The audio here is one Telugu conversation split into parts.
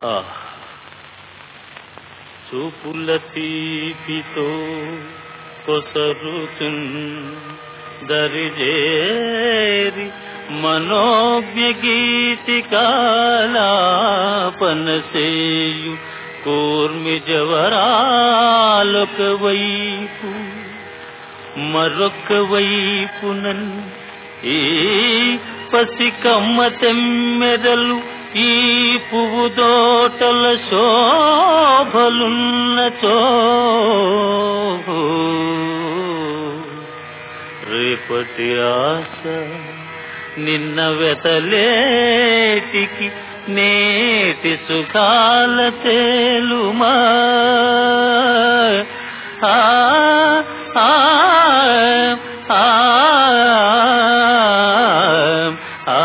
ఆహ్. చూపుల తీపితో కొసరుచున్ దరిజేరి మనోజ్ఞ గీతికాలాపనసేయు కూర్మి జవరాలొక వైపు మరొక వైపునన్ ఈ పసి కమ్మ తెమ్మెదలు ఈ పువ్వు దోటల శోభలున్నచో రేపటి ఆశ నిన్న వెతలేటికి నేటి సుఖాల తేలుమా ఆ ఆ ఆ ఆ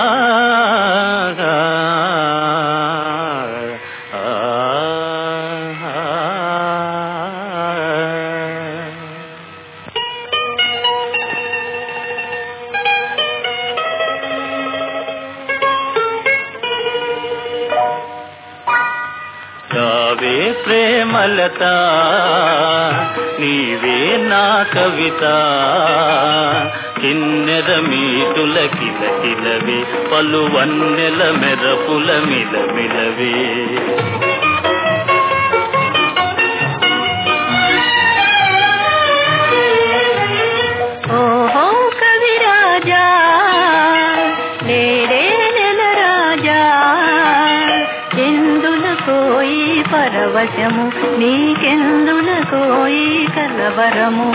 రావే ప్రేమలత నీవే నా కవిత కిన్నెర మీటుల కిల కిలవే పలు వన్నెల మెరపుల మిల మిలవే ఓహో కవిరాజా నేడే నెల రాజా ఎందుల కోయి పరవశము నీకెందుల కోయి కలవరము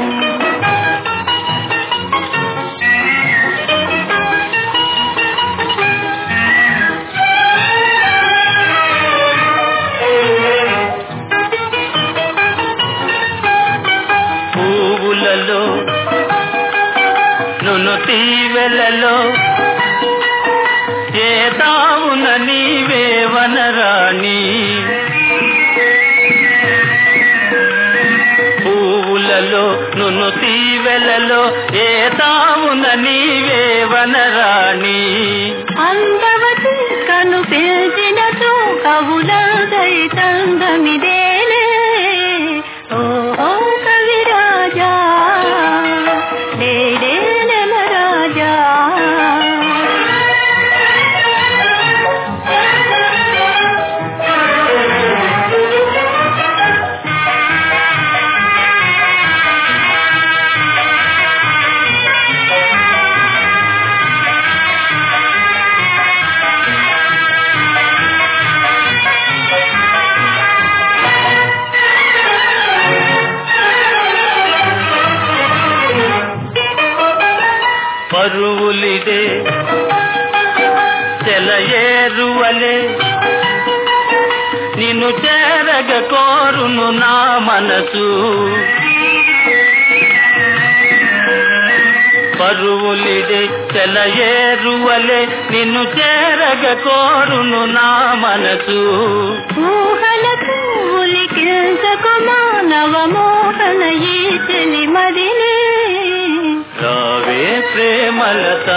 పువ్వులలో నును తీవెలలో ఏ తావున నీవే వనరాణి పువ్వులలో నును తీవెలలో ఏ తావున నీవే వనరాణి అందవతి కను పిలిచినచో కవులదై తందమిదేలే ఓహో కవిరాజా నేడే నెల రాజా పరువులిదే చెలయేరువలే నిన్ను చేరగ కోరును నా మనసు పరువులిదే చెలయేరువలే నిన్ను చేరగ కోరును నా మనసు ఊహలకు ఉలికించకు మానవ మోహన ఈ చెలి మదిలే రావే ప్రేమలత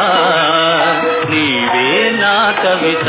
నీవే నా కవిత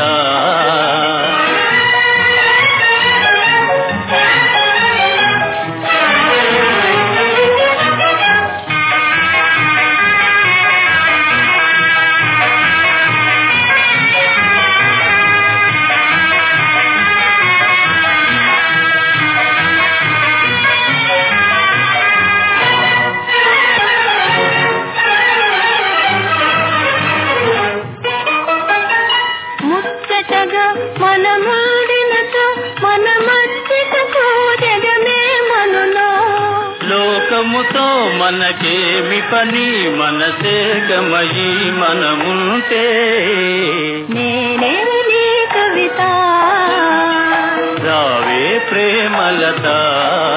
ముచ్చటగా మనమాడినతో మన మధ్యకు జగమే మనులో లోకముతో మనకేమి పని మనసే గమయి మనముంటే నేనే నీ కవిత రావే ప్రేమలత